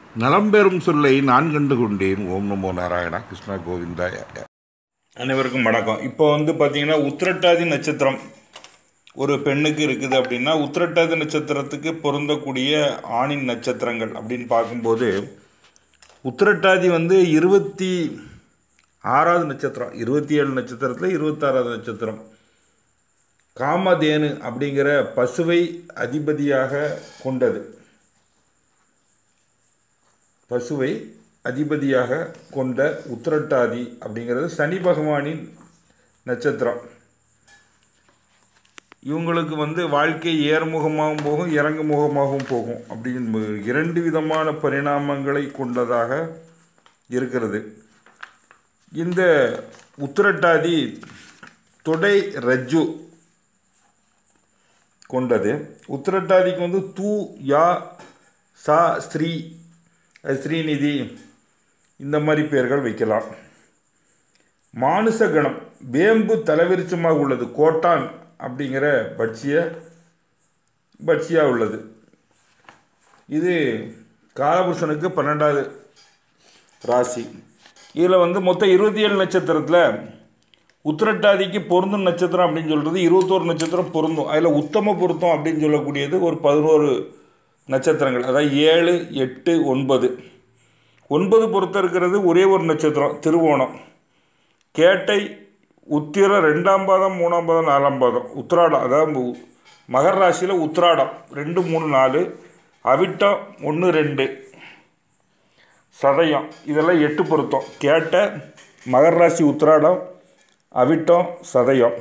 நலம் பெறும் சொல்லை நான் கண்டு கொண்டேன் ஓம் நமோ நாராயணா கிருஷ்ணா கோவிந்தா அனைவருக்கும் வணக்கம் இப்போ வந்து பார்த்தீங்கன்னா உத்திரட்டாதி நட்சத்திரம் ஒரு பெண்ணுக்கு இருக்குது அப்படின்னா உத்திரட்டாதி நட்சத்திரத்துக்கு பொருந்தக்கூடிய ஆணின் நட்சத்திரங்கள் அப்படின்னு பார்க்கும்போது உத்திரட்டாதி வந்து இருபத்தி ஆறாவது நட்சத்திரம் இருபத்தி ஏழு நட்சத்திரத்தில் இருபத்தாறாவது நட்சத்திரம் காமதேனு அப்படிங்கிற பசுவை அதிபதியாக கொண்டது பசுவை அதிபதியாக கொண்ட உத்திரட்டாதி அப்படிங்கிறது சனி பகவானின் நட்சத்திரம் இவங்களுக்கு வந்து வாழ்க்கை ஏறுமுகமாகவும் போகும் இறங்குமுகமாகவும் போகும் அப்படின்னு இரண்டு விதமான பரிணாமங்களை கொண்டதாக இருக்கிறது இந்த உத்திரட்டாதி தொடை ரஜ்ஜு கொண்டது உத்திரட்டாதிக்கு வந்து தூ யா சா ஸ்ரீ ஸ்ரீநிதி இந்த மாதிரி பெயர்கள் வைக்கலாம் மானுச கணம் வேம்பு தலைவிரிச்சமாக உள்ளது கோட்டான் அப்படிங்கிற பட்சிய பட்சியாக உள்ளது இது காலபுருஷனுக்கு பன்னெண்டாவது ராசி இதில் வந்து மொத்தம் இருபத்தி ஏழு நட்சத்திரத்தில் உத்திரட்டாதிக்கு பொருந்தும் நட்சத்திரம் அப்படின்னு சொல்கிறது இருபத்தோரு நட்சத்திரம் பொருந்தும் அதில் உத்தம பொருத்தம் அப்படின்னு சொல்லக்கூடியது ஒரு பதினோரு நட்சத்திரங்கள் அதாவது ஏழு எட்டு ஒன்பது ஒன்பது பொருத்தம் இருக்கிறது ஒரே ஒரு நட்சத்திரம் திருவோணம் கேட்டை உத்திரம் ரெண்டாம் பாதம் மூணாம் பாதம் நாலாம் பாதம் உத்திராடம் அதாவது மகர ராசியில் உத்திராடம் ரெண்டு மூணு நாலு அவிட்டம் ஒன்று ரெண்டு சதயம் இதெல்லாம் எட்டு பொருத்தம் கேட்ட மகர ராசி உத்திராடம் அவிட்டம் சதயம்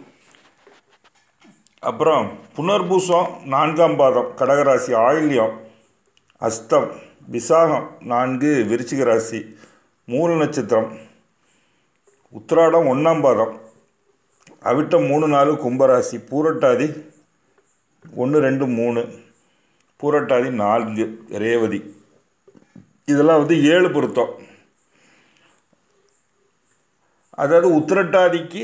அப்புறம் புனர்பூசம் நான்காம் பாதம் கடகராசி ஆயில்யம் அஸ்தம் விசாகம் நான்கு விருச்சிக ராசி மூல நட்சத்திரம் உத்திராடம் ஒன்றாம் பாதம் அவிட்டம் மூணு நாலு கும்பராசி பூரட்டாதி ஒன்று ரெண்டு மூணு பூரட்டாதி நான்கு ரேவதி இதெல்லாம் வந்து ஏழு பொருத்தம் அதாவது உத்திரட்டாதிக்கு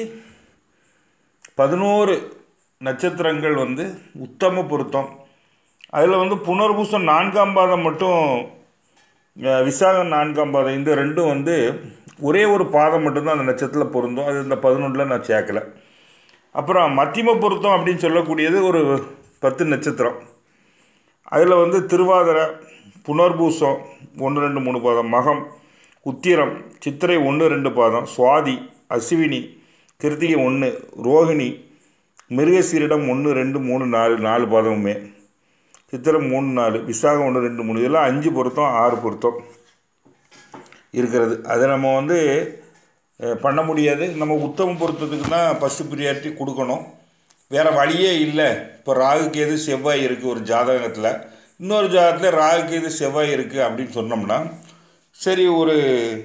பதினோரு நட்சத்திரங்கள் வந்து உத்தம பொருத்தம் அதில் வந்து புனர்பூசம் நான்காம் பாதம் மட்டும் அஹ், விசாகம் நான்காம் பாதம் இந்த ரெண்டும் வந்து ஒரே ஒரு பாதம் மட்டும்தான் அந்த நட்சத்திரத்தில் பொருந்தும் அது இந்த பதினொன்றில் நான் சேர்க்கலை அப்புறம் மத்தியம பொருத்தம் அப்படின்னு சொல்லக்கூடியது ஒரு பத்து நட்சத்திரம் அதில் வந்து திருவாதிரை புனர்பூசம் ஒன்று ரெண்டு மூணு பாதம் மகம் உத்திரம் சித்திரை ஒன்று ரெண்டு பாதம் சுவாதி அஸ்வினி கிருத்திகை ஒன்று ரோகிணி மிருகசீரிடம் ஒன்று ரெண்டு மூணு நாலு நாலு பாதமுமே சித்திரம் மூணு நாலு விசாகம் ஒன்று ரெண்டு மூணு இதெல்லாம் அஞ்சு பொருத்தம் ஆறு பொருத்தம் இருக்கிறது அதை நம்ம வந்து அஹ், பண்ண முடியாது நம்ம உத்தம பொருத்தத்துக்கு தான் ஃபஸ்ட்டு ப்ரியாரிட்டி கொடுக்கணும் வேறு வழியே இல்லை இப்போ ராகு கேது செவ்வாய் இருக்குது ஒரு ஜாதகத்தில் இன்னொரு ஜாதகத்தில் ராகு கேது செவ்வாய் இருக்குது அப்படின்னு சொன்னோம்னா சரி ஒரு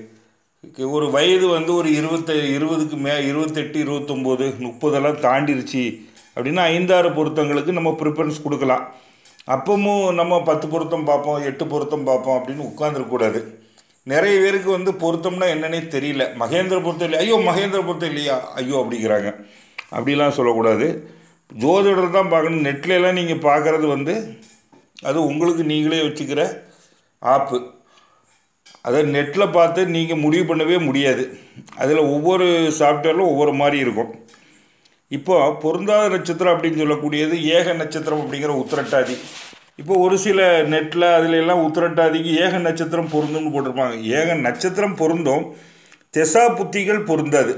ஒரு வயது வந்து ஒரு இருபத்த இருபதுக்கு மே இருபத்தெட்டு இருபத்தொம்போது முப்பதெல்லாம் தாண்டிருச்சு அப்படின்னா ஐந்தாறு பொருத்தங்களுக்கு நம்ம ப்ரிஃபரன்ஸ் கொடுக்கலாம் அப்பவும் நம்ம பத்து பொருத்தம் பார்ப்போம் எட்டு பொருத்தம் பார்ப்போம் அப்படின்னு உட்காந்துருக்கூடாது நிறைய பேருக்கு வந்து பொருத்தம்னா என்னன்னே தெரியல மகேந்திர பொருத்தம் இல்லை ஐயோ மகேந்திர பொருத்தம் இல்லையா ஐயோ அப்படிங்கிறாங்க அப்படிலாம் சொல்லக்கூடாது ஜோதிடர் தான் பார்க்கணும் நெட்ல எல்லாம் நீங்கள் பார்க்குறது வந்து அது உங்களுக்கு நீங்களே வச்சுக்கிற ஆப்பு அதை நெட்டில் பார்த்து நீங்கள் முடிவு பண்ணவே முடியாது அதில் ஒவ்வொரு சாஃப்ட்வேரில் ஒவ்வொரு மாதிரி இருக்கும் இப்போ பொருந்தாத நட்சத்திரம் அப்படின்னு சொல்லக்கூடியது ஏக நட்சத்திரம் அப்படிங்கிற உத்திரட்டாதி இப்போ ஒரு சில நெட்டில் அதில் எல்லாம் உத்திரட்டாதிக்கு ஏக நட்சத்திரம் பொருந்தும்னு போட்டிருப்பாங்க ஏக நட்சத்திரம் பொருந்தும் தெசா புத்திகள் பொருந்தாது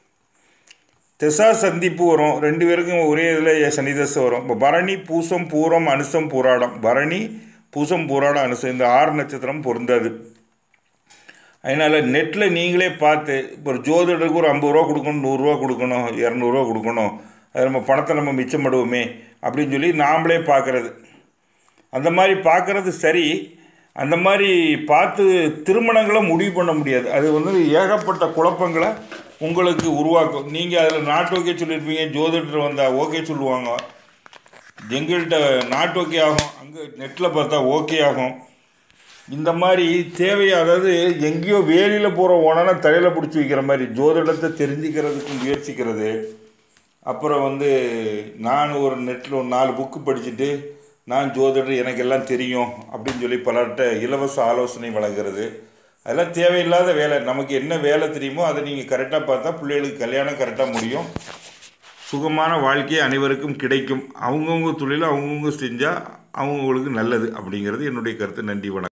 தெசா சந்திப்பு வரும் ரெண்டு பேருக்கும் ஒரே இதில் சனிதசை வரும் இப்போ பரணி பூசம் பூரம் அனுசம் பூராடம் பரணி பூசம் பூராடம் அனுசம் இந்த ஆறு நட்சத்திரம் பொருந்தாது அதனால் நெட்டில் நீங்களே பார்த்து இப்போ ஒரு ஜோதிடருக்கு ஒரு ஐம்பது ரூபா கொடுக்கணும் நூறுரூவா கொடுக்கணும் இரநூறுவா கொடுக்கணும் அது நம்ம பணத்தை நம்ம மிச்சம் பண்ணுவோமே அப்படின்னு சொல்லி நாமளே பார்க்குறது அந்த மாதிரி பார்க்குறது சரி அந்த மாதிரி பார்த்து திருமணங்களை முடிவு பண்ண முடியாது அது வந்து ஏகப்பட்ட குழப்பங்களை உங்களுக்கு உருவாக்கும் நீங்கள் அதில் நாட்டு ஓகே சொல்லியிருப்பீங்க ஜோதிடர் வந்தால் ஓகே சொல்லுவாங்க எங்கள்கிட்ட நாட் ஓகே ஆகும் அங்கே நெட்டில் பார்த்தா ஓகே ஆகும் இந்த மாதிரி தேவையை அதாவது எங்கேயோ வேலியில் போகிற ஓனனை தலையில் பிடிச்சி வைக்கிற மாதிரி ஜோதிடத்தை தெரிஞ்சுக்கிறதுக்கு முயற்சிக்கிறது அப்புறம் வந்து நான் ஒரு நெட்டில் ஒரு நாலு புக்கு படிச்சுட்டு நான் ஜோதிடர் எனக்கு எல்லாம் தெரியும் அப்படின்னு சொல்லி பலர்கிட்ட இலவச ஆலோசனை வழங்குறது அதெல்லாம் தேவையில்லாத வேலை நமக்கு என்ன வேலை தெரியுமோ அதை நீங்கள் கரெக்டாக பார்த்தா பிள்ளைகளுக்கு கல்யாணம் கரெக்டாக முடியும் சுகமான வாழ்க்கை அனைவருக்கும் கிடைக்கும் அவங்கவுங்க தொழிலை அவங்கவுங்க செஞ்சால் அவங்கவுங்களுக்கு நல்லது அப்படிங்கிறது என்னுடைய கருத்து நன்றி வணக்கம்